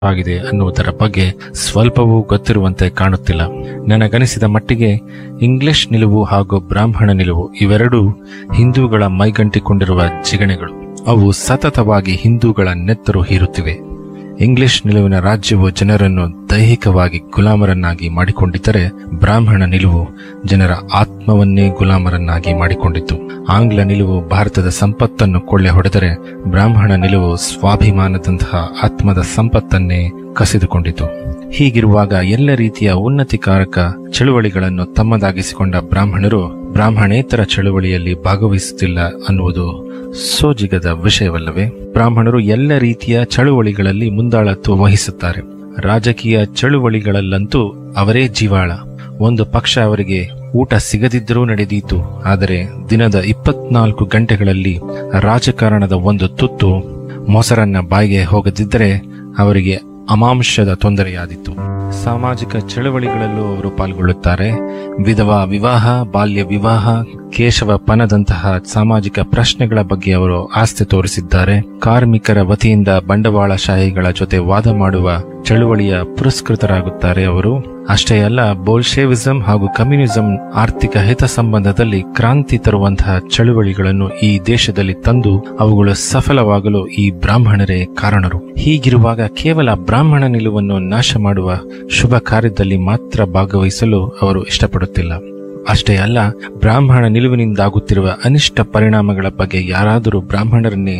ಆಗಿದೆ ಅನ್ನುವುದರ ಬಗ್ಗೆ ಸ್ವಲ್ಪವೂ ಗೊತ್ತಿರುವಂತೆ ಕಾಣುತ್ತಿಲ್ಲ ನನಗನಿಸಿದ ಮಟ್ಟಿಗೆ ಇಂಗ್ಲಿಷ್ ನಿಲುವು ಹಾಗೂ ಬ್ರಾಹ್ಮಣ ನಿಲುವು ಇವೆರಡೂ ಹಿಂದೂಗಳ ಮೈಗಂಟಿಕೊಂಡಿರುವ ಜಿಗಣೆಗಳು ಅವು ಸತತವಾಗಿ ಹಿಂದೂಗಳ ನೆತ್ತರು ಹೀರುತ್ತಿವೆ ಇಂಗ್ಲಿಷ್ ನಿಲುವಿನ ರಾಜ್ಯವು ಜನರನ್ನು ದೈಹಿಕವಾಗಿ ಗುಲಾಮರನ್ನಾಗಿ ಮಾಡಿಕೊಂಡಿದ್ದರೆ ಬ್ರಾಹ್ಮಣ ನಿಲುವು ಜನರ ಆತ್ಮವನ್ನೇ ಗುಲಾಮರನ್ನಾಗಿ ಮಾಡಿಕೊಂಡಿತು ಆಂಗ್ಲ ನಿಲುವು ಭಾರತದ ಸಂಪತ್ತನ್ನು ಕೊಳ್ಳೆ ಹೊಡೆದರೆ ಬ್ರಾಹ್ಮಣ ನಿಲುವು ಸ್ವಾಭಿಮಾನದಂತಹ ಆತ್ಮದ ಸಂಪತ್ತನ್ನೇ ಕಸಿದುಕೊಂಡಿತು ಹೀಗಿರುವಾಗ ಎಲ್ಲ ರೀತಿಯ ಉನ್ನತಿಕಾರಕ ಚಳುವಳಿಗಳನ್ನು ತಮ್ಮದಾಗಿಸಿಕೊಂಡ ಬ್ರಾಹ್ಮಣರು ಬ್ರಾಹ್ಮಣೇತರ ಚಳುವಳಿಯಲ್ಲಿ ಭಾಗವಹಿಸುತ್ತಿಲ್ಲ ಅನ್ನುವುದು ಸೋಜಿಗದ ವಿಷಯವಲ್ಲವೇ ಬ್ರಾಹ್ಮಣರು ಎಲ್ಲ ರೀತಿಯ ಚಳುವಳಿಗಳಲ್ಲಿ ಮುಂದಾಳತ್ವ ವಹಿಸುತ್ತಾರೆ ರಾಜಕೀಯ ಚಳುವಳಿಗಳಲ್ಲಂತೂ ಅವರೇ ಜೀವಾಳ ಒಂದು ಪಕ್ಷ ಅವರಿಗೆ ಊಟ ಸಿಗದಿದ್ದರೂ ನಡೆದೀತು ಆದರೆ ದಿನದ ಇಪ್ಪತ್ನಾಲ್ಕು ಗಂಟೆಗಳಲ್ಲಿ ರಾಜಕಾರಣದ ಒಂದು ತುತ್ತು ಮೊಸರನ್ನ ಬಾಯಿಗೆ ಹೋಗದಿದ್ದರೆ ಅವರಿಗೆ ಅಮಾಂಶದ ತೊಂದರೆಯಾದಿತ್ತು ಸಾಮಾಜಿಕ ಚಳವಳಿಗಳಲ್ಲೂ ಅವರು ಪಾಲ್ಗೊಳ್ಳುತ್ತಾರೆ ವಿಧವಾ ವಿವಾಹ ಬಾಲ್ಯ ವಿವಾಹ ಕೇಶವ ಪನದಂತಹ ಸಾಮಾಜಿಕ ಪ್ರಶ್ನೆಗಳ ಬಗ್ಗೆ ಅವರು ಆಸ್ತಿ ತೋರಿಸಿದ್ದಾರೆ ಕಾರ್ಮಿಕರ ವತಿಯಿಂದ ಬಂಡವಾಳಶಾಹಿಗಳ ಜೊತೆ ವಾದ ಮಾಡುವ ಚಳುವಳಿಯ ಪುರಸ್ಕೃತರಾಗುತ್ತಾರೆ ಅವರು ಅಷ್ಟೇ ಅಲ್ಲ ಬೋಲ್ಶೇವಿಸಂ ಹಾಗೂ ಕಮ್ಯುನಿಸಂ ಆರ್ಥಿಕ ಹಿತ ಸಂಬಂಧದಲ್ಲಿ ಕ್ರಾಂತಿ ತರುವಂತಹ ಚಳುವಳಿಗಳನ್ನು ಈ ದೇಶದಲ್ಲಿ ತಂದು ಅವುಗಳು ಸಫಲವಾಗಲು ಈ ಬ್ರಾಹ್ಮಣರೇ ಕಾರಣರು ಹೀಗಿರುವಾಗ ಕೇವಲ ಬ್ರಾಹ್ಮಣ ನಿಲುವನ್ನು ನಾಶ ಮಾಡುವ ಶುಭ ಕಾರ್ಯದಲ್ಲಿ ಮಾತ್ರ ಭಾಗವಹಿಸಲು ಅವರು ಇಷ್ಟಪಡುತ್ತಿಲ್ಲ ಅಷ್ಟೇ ಅಲ್ಲ ಬ್ರಾಹ್ಮಣ ನಿಲುವಿನಿಂದಾಗುತ್ತಿರುವ ಅನಿಷ್ಟ ಪರಿಣಾಮಗಳ ಬಗ್ಗೆ ಯಾರಾದರೂ ಬ್ರಾಹ್ಮಣರನ್ನೇ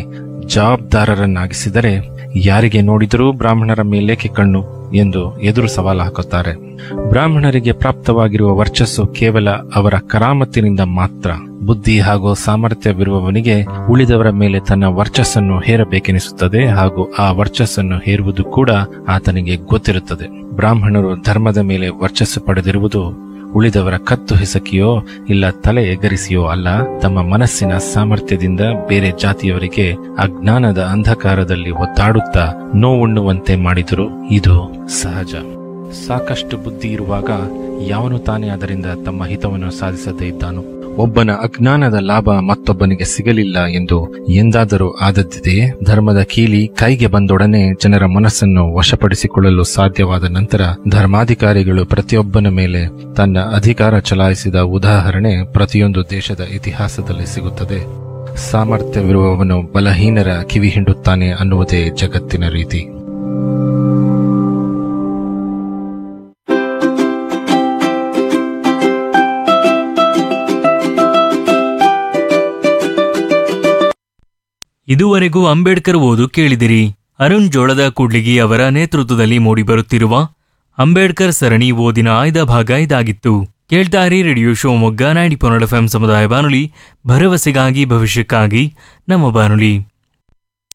ಜವಾಬ್ದಾರರನ್ನಾಗಿಸಿದರೆ ಯಾರಿಗೆ ನೋಡಿದರೂ ಬ್ರಾಹ್ಮಣರ ಮೇಲೇಕೆ ಕಣ್ಣು ಎಂದು ಎದುರು ಸವಾಲು ಹಾಕುತ್ತಾರೆ ಬ್ರಾಹ್ಮಣರಿಗೆ ಪ್ರಾಪ್ತವಾಗಿರುವ ವರ್ಚಸ್ಸು ಕೇವಲ ಅವರ ಕರಾಮತ್ತಿನಿಂದ ಮಾತ್ರ ಬುದ್ಧಿ ಹಾಗೂ ಸಾಮರ್ಥ್ಯವಿರುವವನಿಗೆ ಉಳಿದವರ ಮೇಲೆ ತನ್ನ ವರ್ಚಸ್ಸನ್ನು ಹೇರಬೇಕೆನಿಸುತ್ತದೆ ಹಾಗೂ ಆ ವರ್ಚಸ್ಸನ್ನು ಹೇರುವುದು ಕೂಡ ಆತನಿಗೆ ಗೊತ್ತಿರುತ್ತದೆ ಬ್ರಾಹ್ಮಣರು ಧರ್ಮದ ಮೇಲೆ ವರ್ಚಸ್ಸು ಪಡೆದಿರುವುದು ಉಳಿದವರ ಕತ್ತು ಹಿಸಕಿಯೋ ಇಲ್ಲ ತಲೆ ಎಗರಿಸಿಯೋ ಅಲ್ಲ ತಮ್ಮ ಮನಸ್ಸಿನ ಸಾಮರ್ಥ್ಯದಿಂದ ಬೇರೆ ಜಾತಿಯವರಿಗೆ ಅಜ್ಞಾನದ ಅಂಧಕಾರದಲ್ಲಿ ಒತ್ತಾಡುತ್ತಾ ನೋವುಣ್ಣುವಂತೆ ಮಾಡಿದರು ಇದು ಸಹಜ ಸಾಕಷ್ಟು ಬುದ್ಧಿ ಇರುವಾಗ ಯಾವನು ತಾನೇ ಅದರಿಂದ ತಮ್ಮ ಹಿತವನ್ನು ಸಾಧಿಸದೇ ಇದ್ದಾನು ಒಬ್ಬನ ಅಜ್ಞಾನದ ಲಾಭ ಮತ್ತೊಬ್ಬನಿಗೆ ಸಿಗಲಿಲ್ಲ ಎಂದು ಎಂದಾದರೂ ಆದದ್ದಿದೆಯೇ ಧರ್ಮದ ಕೀಲಿ ಕೈಗೆ ಬಂದೊಡನೆ ಜನರ ಮನಸ್ಸನ್ನು ವಶಪಡಿಸಿಕೊಳ್ಳಲು ಸಾಧ್ಯವಾದ ನಂತರ ಧರ್ಮಾಧಿಕಾರಿಗಳು ಪ್ರತಿಯೊಬ್ಬನ ಮೇಲೆ ತನ್ನ ಅಧಿಕಾರ ಚಲಾಯಿಸಿದ ಉದಾಹರಣೆ ಪ್ರತಿಯೊಂದು ದೇಶದ ಇತಿಹಾಸದಲ್ಲಿ ಸಿಗುತ್ತದೆ ಸಾಮರ್ಥ್ಯವಿರುವವನು ಬಲಹೀನರ ಕಿವಿ ಹಿಂಡುತ್ತಾನೆ ಅನ್ನುವುದೇ ಜಗತ್ತಿನ ರೀತಿ ಇದುವರೆಗೂ ಅಂಬೇಡ್ಕರ್ ಓದು ಕೇಳಿದಿರಿ ಅರುಣ್ ಜೋಳದ ಕೂಡ್ಲಿಗಿ ಅವರ ನೇತೃತ್ವದಲ್ಲಿ ಮೂಡಿಬರುತ್ತಿರುವ ಅಂಬೇಡ್ಕರ್ ಸರಣಿ ಓದಿನ ಆಯ್ದ ಭಾಗ ಇದಾಗಿತ್ತು ಕೇಳ್ತಾರಿ ರೇಡಿಯೋ ಶಿವಮೊಗ್ಗ ನೈಂಟಿ ಪೊನ್ನಡ ಎಫ್ ಸಮುದಾಯ ಬಾನುಲಿ ಭರವಸೆಗಾಗಿ ಭವಿಷ್ಯಕ್ಕಾಗಿ ನಮ್ಮ ಬಾನುಲಿ